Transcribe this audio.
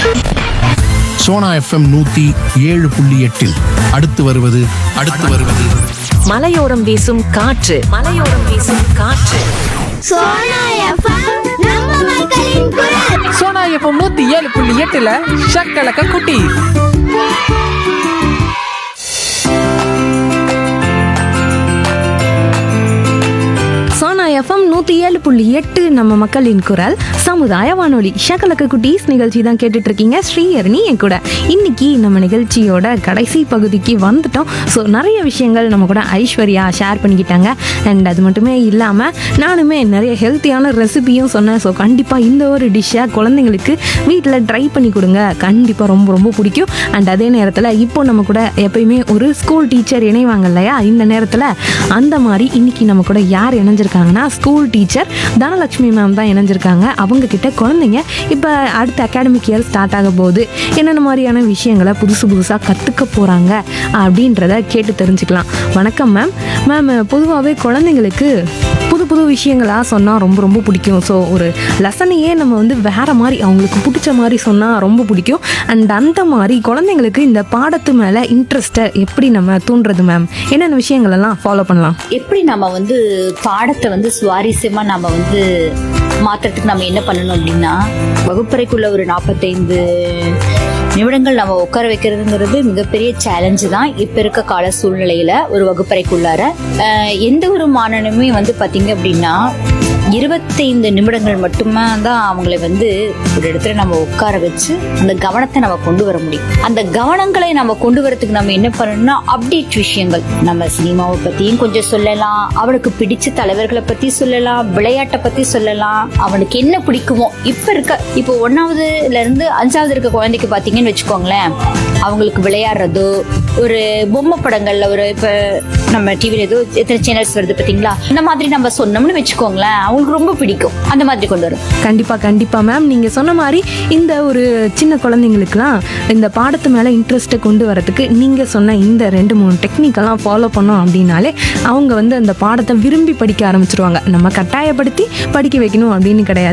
Sona FM நூத்தி ஏழு புள்ளி எட்டில் அடுத்து வருவது அடுத்து வருவது மலையோரம் வீசும் காற்று மலையோரம் வீசும் காற்று சோனா எஃப்எம் நம்ம மக்களின் குரல் சோனா எஃப்எம் நூத்தி ஏழு புள்ளி எட்டுல ஷக்கலக்க குட்டி சோனா எஃப்எம் நூற்றி ஏழு புள்ளி எட்டு நம்ம மக்களின் குரல் சமுதாய வானொலி ஷகலக்க குட்டீஸ் நிகழ்ச்சி தான் கேட்டுட்டு இருக்கீங்க ஸ்ரீஹரணி என் கூட இன்னைக்கு நம்ம நிகழ்ச்சியோட கடைசி பகுதிக்கு வந்துட்டோம் ஸோ நிறைய விஷயங்கள் நம்ம கூட ஐஸ்வர்யா ஷேர் பண்ணிக்கிட்டாங்க அண்ட் அது மட்டுமே இல்லாமல் நானுமே நிறைய ஹெல்த்தியான ரெசிபியும் சொன்னேன் ஸோ கண்டிப்பாக இந்த ஒரு டிஷ்ஷை குழந்தைங்களுக்கு வீட்டில் ட்ரை பண்ணி கொடுங்க கண்டிப்பாக ரொம்ப ரொம்ப பிடிக்கும் அண்ட் அதே நேரத்தில் இப்போ நம்ம கூட எப்பயுமே ஒரு ஸ்கூல் டீச்சர் இணைவாங்க இல்லையா இந்த நேரத்தில் அந்த மாதிரி இன்னைக்கு நம்ம கூட யார் இணைஞ்சிருக்காங்கன்னா ஸ்கூல் டீச்சர் தனலட்சுமி மேம் தான் இணைஞ்சிருக்காங்க அவங்க கிட்ட குழந்தைங்க இப்போ அடுத்த அகாடமிக் இயர் ஸ்டார்ட் ஆக போகுது என்னென்ன மாதிரியான விஷயங்களை புதுசு புதுசாக கற்றுக்க போகிறாங்க அப்படின்றத கேட்டு தெரிஞ்சுக்கலாம் வணக்கம் மேம் மேம் பொதுவாகவே குழந்தைங்களுக்கு புது புது விஷயங்களாக சொன்னால் ரொம்ப ரொம்ப பிடிக்கும் ஸோ ஒரு லெசனையே நம்ம வந்து வேறு மாதிரி அவங்களுக்கு பிடிச்ச மாதிரி சொன்னால் ரொம்ப பிடிக்கும் அண்ட் அந்த மாதிரி குழந்தைங்களுக்கு இந்த பாடத்து மேலே இன்ட்ரெஸ்ட்டை எப்படி நம்ம தூண்டுறது மேம் என்னென்ன விஷயங்கள் எல்லாம் ஃபாலோ பண்ணலாம் எப்படி நம்ம வந்து பாடத்தை வந்து சுவாரஸ்யமா நம்ம வந்து மாத்துறதுக்கு நம்ம என்ன பண்ணணும் அப்படின்னா வகுப்பறைக்குள்ள ஒரு நாற்பத்தைந்து நிமிடங்கள் நம்ம உட்கார வைக்கிறதுங்கிறது மிகப்பெரிய சேலஞ்சு தான் இப்ப இருக்க கால சூழ்நிலையில ஒரு வகுப்பறைக்குள்ளார அஹ், எந்த ஒரு மாணவனுமே வந்து பாத்தீங்க அப்படின்னா இருபத்தைந்து நிமிடங்கள் மட்டுமே தான் அவங்களை வந்து ஒரு இடத்துல நம்ம உட்கார வச்சு அந்த கவனத்தை நம்ம கொண்டு வர முடியும் அந்த கவனங்களை நம்ம கொண்டு வரதுக்கு நம்ம என்ன பண்ணணும்னா அப்டேட் விஷயங்கள் நம்ம சினிமாவை பத்தியும் கொஞ்சம் சொல்லலாம் அவனுக்கு பிடிச்ச தலைவர்களை பத்தி சொல்லலாம் விளையாட்டை பத்தி சொல்லலாம் அவனுக்கு என்ன பிடிக்குமோ இப்ப இருக்க இப்போ ஒன்னாவதுல இருந்து அஞ்சாவது இருக்க குழந்தைக்கு பாத்தீங்கன்னு வச்சுக்கோங்களேன் அவங்களுக்கு விளையாடுறதோ ஒரு பொம்மை படங்கள்ல ஒரு இப்ப நம்ம டிவில ஏதோ எத்தனை சேனல்ஸ் வருது பாத்தீங்களா இந்த மாதிரி நம்ம சொன்னோம்னு வச்சுக்கோங்களேன் அவங்களுக்கு ரொம்ப பிடிக்கும் அந்த மாதிரி கொண்டு வரும் கண்டிப்பாக கண்டிப்பாக மேம் நீங்கள் சொன்ன மாதிரி இந்த ஒரு சின்ன குழந்தைங்களுக்குலாம் இந்த பாடத்து மேலே இன்ட்ரெஸ்ட்டை கொண்டு வரதுக்கு நீங்கள் சொன்ன இந்த ரெண்டு மூணு டெக்னிக்கெல்லாம் ஃபாலோ பண்ணோம் அப்படின்னாலே அவங்க வந்து அந்த பாடத்தை விரும்பி படிக்க ஆரம்பிச்சிருவாங்க நம்ம கட்டாயப்படுத்தி படிக்க வைக்கணும் அப்படின்னு கிடையாது